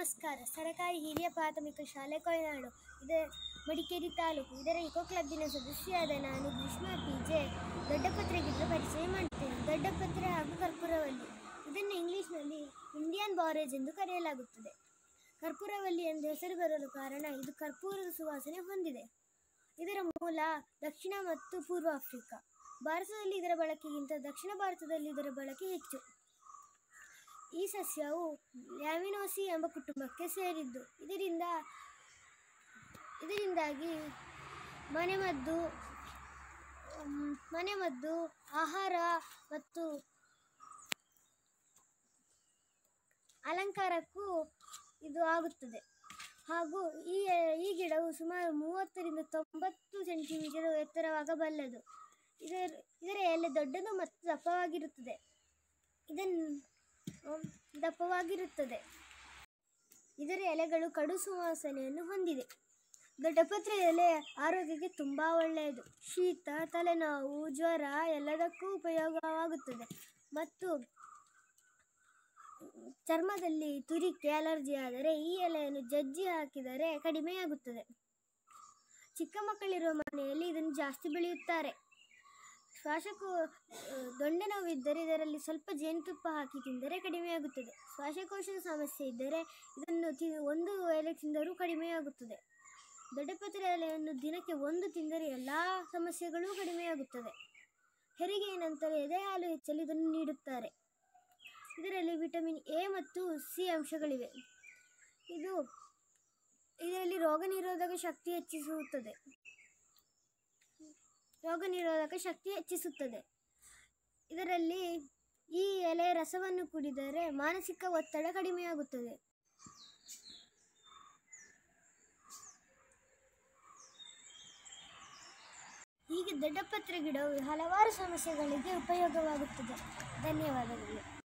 ನಮಸ್ಕಾರ ಸರಕಾರಿ ಹಿರಿಯ ಪ್ರಾಥಮಿಕ ಶಾಲೆ ಕೊಯನಾಡು ಇದರ ಮಡಿಕೇರಿ ತಾಲೂಕು ಇದರ ಇಕೋ ಕ್ಲಬ್ಬಿನ ಸದಸ್ಯರಾದ ನಾನು ಗ್ರೀಷ್ಮಾ ಪಿಜೆ ದೊಡ್ಡಪತ್ರೆಗಿಂತ ಪರಿಚಯ ಮಾಡುತ್ತೇನೆ ದೊಡ್ಡಪತ್ರೆ ಹಾಗೂ ಕರ್ಪೂರವಲ್ಲಿ ಇದನ್ನು ಇಂಗ್ಲಿಷ್ನಲ್ಲಿ ಇಂಡಿಯನ್ ಬಾರೇಜ್ ಎಂದು ಕರೆಯಲಾಗುತ್ತದೆ ಕರ್ಪೂರವಲ್ಲಿ ಎಂದು ಹೆಸರು ಬರಲು ಕಾರಣ ಇದು ಕರ್ಪೂರದ ಸುವಾಸನೆ ಹೊಂದಿದೆ ಇದರ ಮೂಲ ದಕ್ಷಿಣ ಮತ್ತು ಪೂರ್ವ ಆಫ್ರಿಕಾ ಭಾರತದಲ್ಲಿ ಇದರ ಬಳಕೆಗಿಂತ ದಕ್ಷಿಣ ಭಾರತದಲ್ಲಿ ಇದರ ಬಳಕೆ ಹೆಚ್ಚು ಈ ಸಸ್ಯವು ಲ್ಯಾಮಿನೋಸಿ ಎಂಬ ಕುಟುಂಬಕ್ಕೆ ಸೇರಿದ್ದು ಇದರಿಂದ ಇದರಿಂದಾಗಿ ಮನೆಮದ್ದು ಮ್, ಮನೆಮದ್ದು ಆಹಾರ ಮತ್ತು ಅಲಂಕಾರಕ್ಕೂ ಇದು ಆಗುತ್ತದೆ ಹಾಗೂ ಈ ಈ ಗಿಡವು ಸುಮಾರು ಮೂವತ್ತರಿಂದ ತೊಂಬತ್ತು ಸೆಂಟಿಮೀಟರ್ ಎತ್ತರವಾಗಬಲ್ಲದು ಇದರ ಇದರ ಎಲೆ ದೊಡ್ಡದು ಮತ್ತು ದಪ್ಪವಾಗಿರುತ್ತದೆ ಇದನ್ನು ಅಮ್, ದಪ್ಪವಾಗಿರುತ್ತದೆ ಇದರ ಎಲೆಗಳು ಕಡು ಸುವಾಸನೆಯನ್ನು ಹೊಂದಿದೆ ದೊಡ್ಡಪತ್ರೆ ಎಲೆ ಆರೋಗ್ಯಕ್ಕೆ ತುಂಬ ಒಳ್ಳೆಯದು ಶೀತ ತಲೆನೋವು ಜ್ವರ ಎಲ್ಲದಕ್ಕೂ ಉಪಯೋಗವಾಗುತ್ತದೆ ಮತ್ತು ಚರ್ಮದಲ್ಲಿ ತುರಿಕೆ ಅಲರ್ಜಿ ಆದರೆ ಈ ಎಲೆಯನ್ನು ಜಜ್ಜಿ ಹಾಕಿದರೆ ಕಡಿಮೆಯಾಗುತ್ತದೆ ಚಿಕ್ಕ ಮಕ್ಕಳಿರುವ ಮನೆಯಲ್ಲಿ ಇದನ್ನು ಜಾಸ್ತಿ ಬೆಳೆಯುತ್ತಾರೆ ಶ್ವಾಸಕೋ ಆ, ದೊಣ್ಣೆ ನೋವಿದ್ದರೆ ಇದರಲ್ಲಿ ಸ್ವಲ್ಪ ಜೇನುತುಪ್ಪ ಹಾಕಿ ತಿಂದರೆ ಕಡಿಮೆಯಾಗುತ್ತದೆ ಶ್ವಾಸಕೋಶದ ಸಮಸ್ಯೆ ಇದ್ದರೆ ಇದನ್ನು ತಿ ಒಂದು ಎಲೆ ತಿಂದರೂ ಕಡಿಮೆಯಾಗುತ್ತದೆ ದೊಡ್ಡಪತ್ರೆ ಎಲೆಯನ್ನು ದಿನಕ್ಕೆ ಒಂದು ತಿಂದರೆ ಎಲ್ಲ ಸಮಸ್ಯೆಗಳೂ ಕಡಿಮೆಯಾಗುತ್ತದೆ ಹೆರಿಗೆಯ ನಂತರ ಎದೆ ಹಾಲು ಹೆಚ್ಚಲು ಇದನ್ನು ನೀಡುತ್ತಾರೆ ಇದರಲ್ಲಿ ವಿಟಮಿನ್ ಎ ಮತ್ತು ಸಿ ಅಂಶಗಳಿವೆ ಇದು ಇದರಲ್ಲಿ ರೋಗ ನಿರೋಧಕ ಶಕ್ತಿ ಹೆಚ್ಚಿಸುತ್ತದೆ ರೋಗ ನಿರೋಧಕ ಶಕ್ತಿ ಹೆಚ್ಚಿಸುತ್ತದೆ ಇದರಲ್ಲಿ ಈ ಎಲೆ ರಸವನ್ನು ಕುಡಿದರೆ ಮಾನಸಿಕ ಒತ್ತಡ ಕಡಿಮೆಯಾಗುತ್ತದೆ ಹೀಗೆ ದೊಡ್ಡಪತ್ರೆ ಗಿಡವು ಹಲವಾರು ಸಮಸ್ಯೆಗಳಿಗೆ ಉಪಯೋಗವಾಗುತ್ತದೆ ಧನ್ಯವಾದಗಳು